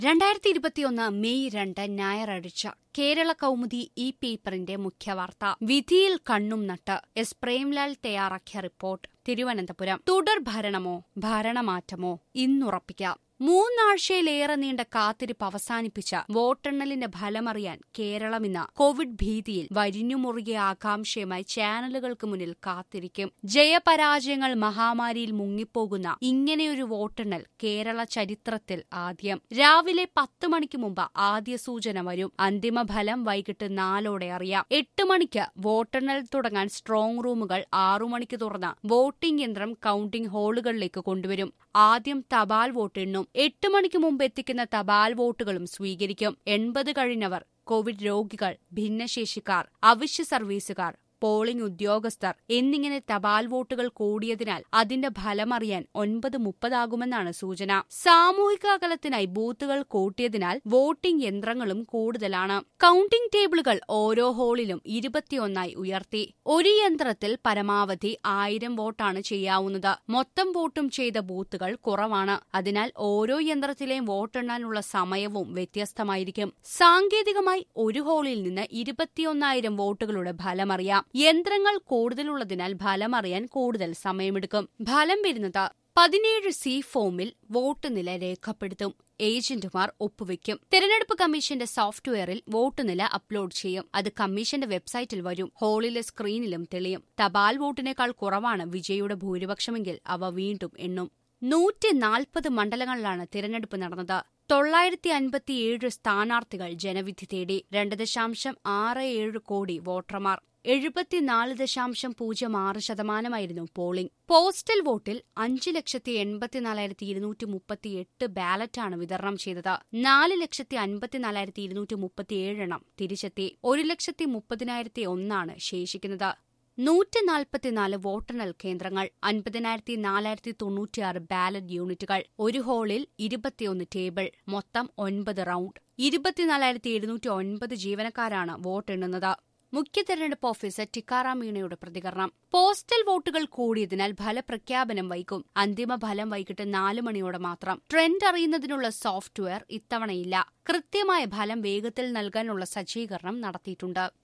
രണ്ടായിരത്തി ഇരുപത്തിയൊന്ന് മെയ് രണ്ട് ഞായറാഴ്ച കേരള കൗമുദി ഈ പേപ്പറിന്റെ മുഖ്യവാർത്ത വിധിയിൽ കണ്ണും നട്ട് എസ് പ്രേംലാൽ തയ്യാറാക്കിയ റിപ്പോർട്ട് തിരുവനന്തപുരം തുടർ ഭരണമോ ഭരണമാറ്റമോ ഇന്നുറപ്പിക്കാം മൂന്നാഴ്ചയിലേറെ നീണ്ട കാത്തിരിപ്പ് അവസാനിപ്പിച്ച വോട്ടെണ്ണലിന്റെ ഫലമറിയാൻ കേരളം ഇന്ന് കോവിഡ് ഭീതിയിൽ വരിഞ്ഞുമുറുകിയ ആകാംക്ഷയുമായി ചാനലുകൾക്ക് മുന്നിൽ കാത്തിരിക്കും ജയപരാജയങ്ങൾ മഹാമാരിയിൽ മുങ്ങിപ്പോകുന്ന ഇങ്ങനെയൊരു വോട്ടെണ്ണൽ കേരള ചരിത്രത്തിൽ ആദ്യം രാവിലെ പത്ത് മണിക്ക് മുമ്പ് ആദ്യ സൂചന വരും അന്തിമ ഫലം വൈകിട്ട് നാലോടെ അറിയാം എട്ട് മണിക്ക് വോട്ടെണ്ണൽ തുടങ്ങാൻ സ്ട്രോങ് റൂമുകൾ ആറു മണിക്ക് തുറന്ന് വോട്ടിംഗ് യന്ത്രം കൌണ്ടിംഗ് ഹാളുകളിലേക്ക് കൊണ്ടുവരും ആദ്യം തപാൽ വോട്ട് എണ്ണും എട്ട് മണിക്ക് മുമ്പ് എത്തിക്കുന്ന തപാൽ വോട്ടുകളും സ്വീകരിക്കും എൺപത് കഴിഞ്ഞവർ കോവിഡ് രോഗികൾ ഭിന്നശേഷിക്കാർ അവശ്യ സർവീസുകാർ പോളിംഗ് ഉദ്യോഗസ്ഥർ എന്നിങ്ങനെ തപാൽ വോട്ടുകൾ കൂടിയതിനാൽ അതിന്റെ ഫലമറിയാൻ ഒൻപത് മുപ്പതാകുമെന്നാണ് സൂചന സാമൂഹിക അകലത്തിനായി ബൂത്തുകൾ കൂട്ടിയതിനാൽ വോട്ടിംഗ് യന്ത്രങ്ങളും കൂടുതലാണ് കൌണ്ടിംഗ് ടേബിളുകൾ ഓരോ ഹോളിലും ഇരുപത്തിയൊന്നായി ഉയർത്തി ഒരു യന്ത്രത്തിൽ പരമാവധി ആയിരം വോട്ടാണ് ചെയ്യാവുന്നത് മൊത്തം വോട്ടും ചെയ്ത ബൂത്തുകൾ കുറവാണ് അതിനാൽ ഓരോ യന്ത്രത്തിലെയും വോട്ടെണ്ണാനുള്ള സമയവും വ്യത്യസ്തമായിരിക്കും സാങ്കേതികമായി ഒരു ഹോളിൽ നിന്ന് ഇരുപത്തിയൊന്നായിരം വോട്ടുകളുടെ ഫലമറിയാം യന്ത്രങ്ങൾ കൂടുതലുള്ളതിനാൽ ഫലമറിയാൻ കൂടുതൽ സമയമെടുക്കും ഫലം വരുന്നത് പതിനേഴ് സി ഫോമിൽ വോട്ട് നില രേഖപ്പെടുത്തും ഏജന്റുമാർ ഒപ്പുവെക്കും തെരഞ്ഞെടുപ്പ് കമ്മീഷന്റെ സോഫ്റ്റ്വെയറിൽ വോട്ട് നില അപ്ലോഡ് ചെയ്യും അത് കമ്മീഷന്റെ വെബ്സൈറ്റിൽ വരും ഹാളിലെ സ്ക്രീനിലും തെളിയും തപാൽ വോട്ടിനേക്കാൾ കുറവാണ് വിജയിയുടെ ഭൂരിപക്ഷമെങ്കിൽ അവ വീണ്ടും എണ്ണും നൂറ്റി നാൽപ്പത് മണ്ഡലങ്ങളിലാണ് തിരഞ്ഞെടുപ്പ് നടന്നത് തൊള്ളായിരത്തി അൻപത്തിയേഴ് സ്ഥാനാർത്ഥികൾ ജനവിധി തേടി രണ്ട് ദശാംശം ആറ് ഏഴ് കോടി വോട്ടർമാർ എഴുപത്തിനാല് ദശാംശം പൂജ്യം ആറ് ശതമാനമായിരുന്നു പോളിംഗ് പോസ്റ്റൽ വോട്ടിൽ അഞ്ച് ലക്ഷത്തി എൺപത്തിനാലായിരത്തി ഇരുന്നൂറ്റി മുപ്പത്തിയെട്ട് ബാലറ്റാണ് വിതരണം ചെയ്തത് നാല് ലക്ഷത്തി അൻപത്തിനാലായിരത്തി ഇരുന്നൂറ്റി മുപ്പത്തിയേഴെണ്ണം തിരിച്ചെത്തി ഒരു ലക്ഷത്തി മുപ്പതിനായിരത്തി ഒന്നാണ് ശേഷിക്കുന്നത് നൂറ്റി നാൽപ്പത്തിനാല് വോട്ടെണ്ണൽ കേന്ദ്രങ്ങൾ അൻപതിനായിരത്തി നാലായിരത്തി തൊണ്ണൂറ്റിയാറ് ബാലറ്റ് യൂണിറ്റുകൾ ഒരു ഹാളിൽ ഇരുപത്തിയൊന്ന് ടേബിൾ മൊത്തം ഒൻപത് റൌണ്ട് ഇരുപത്തിനാലായിരത്തി എഴുന്നൂറ്റി ഒൻപത് ജീവനക്കാരാണ് വോട്ടെണ്ണുന്നത് മുഖ്യ തെരഞ്ഞെടുപ്പ് ഓഫീസർ ടിക്കാറാം മീണയുടെ പ്രതികരണം പോസ്റ്റൽ വോട്ടുകൾ കൂടിയതിനാൽ ഫലപ്രഖ്യാപനം വൈകും അന്തിമ ഫലം വൈകിട്ട് നാല് മണിയോടെ മാത്രം ട്രെൻഡ് അറിയുന്നതിനുള്ള സോഫ്റ്റ്വെയർ ഇത്തവണയില്ല കൃത്യമായ ഫലം വേഗത്തിൽ നൽകാനുള്ള സജ്ജീകരണം നടത്തിയിട്ടുണ്ട്